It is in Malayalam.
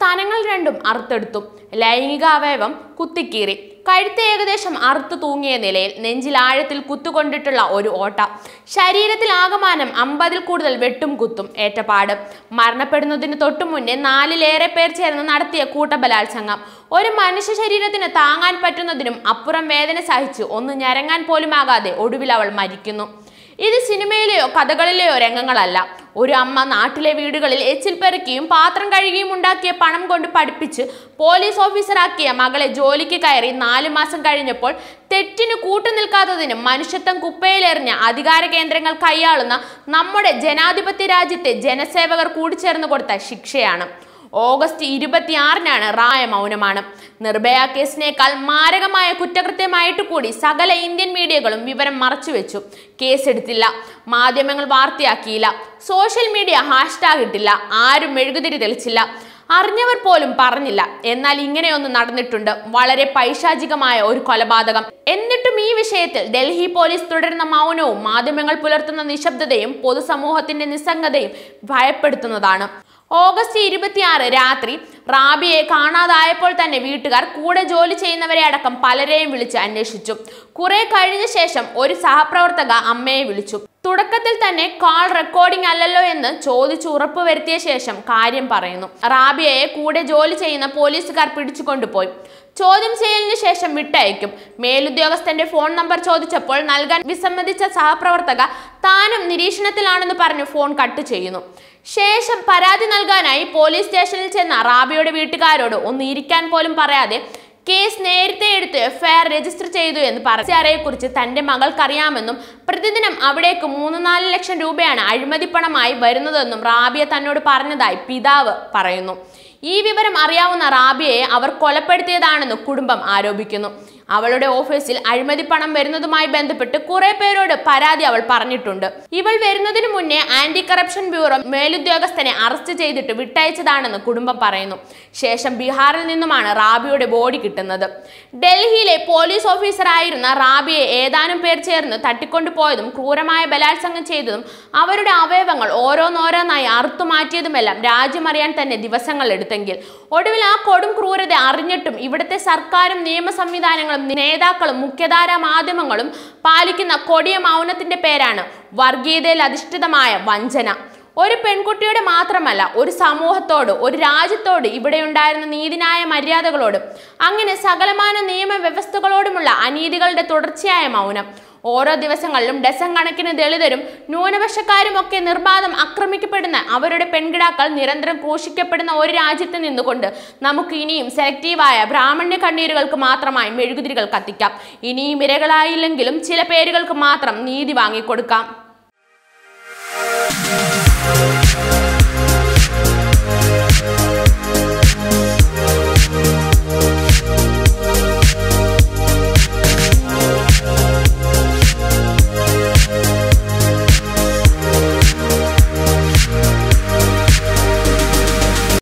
സ്ഥാനങ്ങൾ രണ്ടും അറുത്തെടുത്തു ലൈംഗിക അവയവം കുത്തിക്കീറി കഴുത്ത് ഏകദേശം അറുത്തു തൂങ്ങിയ നിലയിൽ നെഞ്ചിൽ ആഴത്തിൽ കുത്തുകൊണ്ടിട്ടുള്ള ഒരു ഓട്ട ശരീരത്തിൽ ആകമാനം അമ്പതിൽ കൂടുതൽ വെട്ടും കുത്തും ഏറ്റപാട് മരണപ്പെടുന്നതിന് തൊട്ടു മുന്നേ നാലിലേറെ പേർ ചേർന്ന് നടത്തിയ കൂട്ടബലാത്സംഗം ഒരു മനുഷ്യ ശരീരത്തിന് താങ്ങാൻ പറ്റുന്നതിനും അപ്പുറം വേദന സഹിച്ച് ഒന്ന് ഞരങ്ങാൻ പോലുമാകാതെ ഒടുവിൽ അവൾ മരിക്കുന്നു ഇത് സിനിമയിലെയോ കഥകളിലെയോ രംഗങ്ങളല്ല ഒരു അമ്മ നാട്ടിലെ വീടുകളിൽ എച്ചിൽ പെറുക്കിയും പാത്രം കഴുകിയും ഉണ്ടാക്കിയ പണം കൊണ്ട് പഠിപ്പിച്ച് പോലീസ് ഓഫീസറാക്കിയ മകളെ ജോലിക്ക് കയറി നാലു മാസം കഴിഞ്ഞപ്പോൾ തെറ്റിന് കൂട്ടുനിൽക്കാത്തതിനും മനുഷ്യത്വം കുപ്പയിലെറിഞ്ഞ അധികാര കേന്ദ്രങ്ങൾ കൈയാളുന്ന നമ്മുടെ ജനാധിപത്യ രാജ്യത്തെ ജനസേവകർ കൂടിച്ചേർന്ന് കൊടുത്ത ശിക്ഷയാണ് ഓഗസ്റ്റ് ഇരുപത്തിയാറിനാണ് റായ മൗനമാണ് നിർഭയ കേസിനേക്കാൾ മാരകമായ കുറ്റകൃത്യമായിട്ട് കൂടി സകല ഇന്ത്യൻ മീഡിയകളും വിവരം മറച്ചുവെച്ചു കേസെടുത്തില്ല മാധ്യമങ്ങൾ വാർത്തയാക്കിയില്ല സോഷ്യൽ മീഡിയ ഹാഷ്ടാഗ് ഇട്ടില്ല ആരും മെഴുകുതിരി തെളിച്ചില്ല അറിഞ്ഞവർ പോലും പറഞ്ഞില്ല എന്നാൽ ഇങ്ങനെയൊന്ന് നടന്നിട്ടുണ്ട് വളരെ പൈശാചികമായ ഒരു കൊലപാതകം എന്നിട്ടും ഈ വിഷയത്തിൽ ഡൽഹി പോലീസ് തുടരുന്ന മൗനവും മാധ്യമങ്ങൾ പുലർത്തുന്ന നിശബ്ദതയും പൊതുസമൂഹത്തിന്റെ നിസ്സംഗതയും ഭയപ്പെടുത്തുന്നതാണ് ഓഗസ്റ്റ് ഇരുപത്തിയാറ് രാത്രി റാബിയെ കാണാതായപ്പോൾ തന്നെ വീട്ടുകാർ കൂടെ ജോലി ചെയ്യുന്നവരെ അടക്കം പലരെയും വിളിച്ച് അന്വേഷിച്ചു കുറെ കഴിഞ്ഞ ശേഷം ഒരു സഹപ്രവർത്തക അമ്മയെ വിളിച്ചു തുടക്കത്തിൽ തന്നെ കാൾ റെക്കോർഡിംഗ് അല്ലല്ലോ എന്ന് ചോദിച്ചു ഉറപ്പുവരുത്തിയ ശേഷം കാര്യം പറയുന്നു റാബിയയെ കൂടെ ജോലി ചെയ്യുന്ന പോലീസുകാർ പിടിച്ചുകൊണ്ടുപോയി ചോദ്യം ചെയ്യലിന് ശേഷം വിട്ടയക്കും മേലുദ്യോഗസ്ഥന്റെ ഫോൺ നമ്പർ ചോദിച്ചപ്പോൾ നൽകാൻ വിസമ്മതിച്ച സഹപ്രവർത്തക താനും നിരീക്ഷണത്തിലാണെന്ന് പറഞ്ഞു ഫോൺ കട്ട് ചെയ്യുന്നു ശേഷം പരാതി നൽകാനായി പോലീസ് സ്റ്റേഷനിൽ ചെന്ന റാബിയുടെ വീട്ടുകാരോട് ഒന്ന് ഇരിക്കാൻ പോലും പറയാതെ കേസ് നേരത്തെ എടുത്ത് എഫ്ഐആർ രജിസ്റ്റർ ചെയ്തു എന്ന് പറച്ചാറയെ കുറിച്ച് തന്റെ മകൾക്കറിയാമെന്നും പ്രതിദിനം അവിടേക്ക് മൂന്ന് നാല് ലക്ഷം രൂപയാണ് അഴിമതിപ്പണമായി വരുന്നതെന്നും റാബിയ തന്നോട് പറഞ്ഞതായി പിതാവ് പറയുന്നു ഈ വിവരം അറിയാവുന്ന റാബിയയെ അവർ കൊലപ്പെടുത്തിയതാണെന്ന് കുടുംബം ആരോപിക്കുന്നു അവളുടെ ഓഫീസിൽ അഴിമതി പണം വരുന്നതുമായി ബന്ധപ്പെട്ട് കുറെ പേരോട് പരാതി അവൾ പറഞ്ഞിട്ടുണ്ട് ഇവൾ വരുന്നതിന് മുന്നേ ആന്റി കറപ്ഷൻ ബ്യൂറോ മേലുദ്യോഗസ്ഥനെ അറസ്റ്റ് ചെയ്തിട്ട് വിട്ടയച്ചതാണെന്ന് കുടുംബം പറയുന്നു ശേഷം ബീഹാറിൽ നിന്നുമാണ് റാബിയുടെ ബോഡി കിട്ടുന്നത് ഡൽഹിയിലെ പോലീസ് ഓഫീസറായിരുന്ന റാബിയെ ഏതാനും പേർ ചേർന്ന് തട്ടിക്കൊണ്ടുപോയതും ക്രൂരമായ ബലാത്സംഗം ചെയ്തതും അവരുടെ അവയവങ്ങൾ ഓരോന്നോരോന്നായി അറുത്തു മാറ്റിയതുമെല്ലാം രാജ്യമറിയാൻ തന്നെ ദിവസങ്ങൾ എടുത്തെങ്കിൽ ഒടുവിൽ ആ കൊടും ക്രൂരത അറിഞ്ഞിട്ടും ഇവിടുത്തെ സർക്കാരും നിയമ സംവിധാനങ്ങളും നേതാക്കളും മുഖ്യധാരാ മാധ്യമങ്ങളും പാലിക്കുന്ന കൊടിയ മൗനത്തിന്റെ പേരാണ് വർഗീയതയിൽ അധിഷ്ഠിതമായ വഞ്ചന ഒരു പെൺകുട്ടിയുടെ മാത്രമല്ല ഒരു സമൂഹത്തോട് ഒരു രാജ്യത്തോട് ഇവിടെയുണ്ടായിരുന്ന നീതിന്യായ മര്യാദകളോട് അങ്ങനെ സകലമാന നിയമവ്യവസ്ഥകളോടുമുള്ള അനീതികളുടെ തുടർച്ചയായ മൗനം ഓരോ ദിവസങ്ങളിലും ഡസൻ കണക്കിന് ദളിതരും ന്യൂനപക്ഷക്കാരും ഒക്കെ നിർബാധം ആക്രമിക്കപ്പെടുന്ന അവരുടെ പെൺകിടാക്കൾ നിരന്തരം ക്രൂശിക്കപ്പെടുന്ന ഒരു രാജ്യത്ത് നിന്നുകൊണ്ട് നമുക്ക് ഇനിയും സെലക്റ്റീവായ ബ്രാഹ്മണ്യ കണ്ണീരുകൾക്ക് മാത്രമായി മെഴുകുതിരികൾ കത്തിക്കാം ഇനിയും ഇരകളായില്ലെങ്കിലും ചില പേരുകൾക്ക് മാത്രം നീതി വാങ്ങിക്കൊടുക്കാം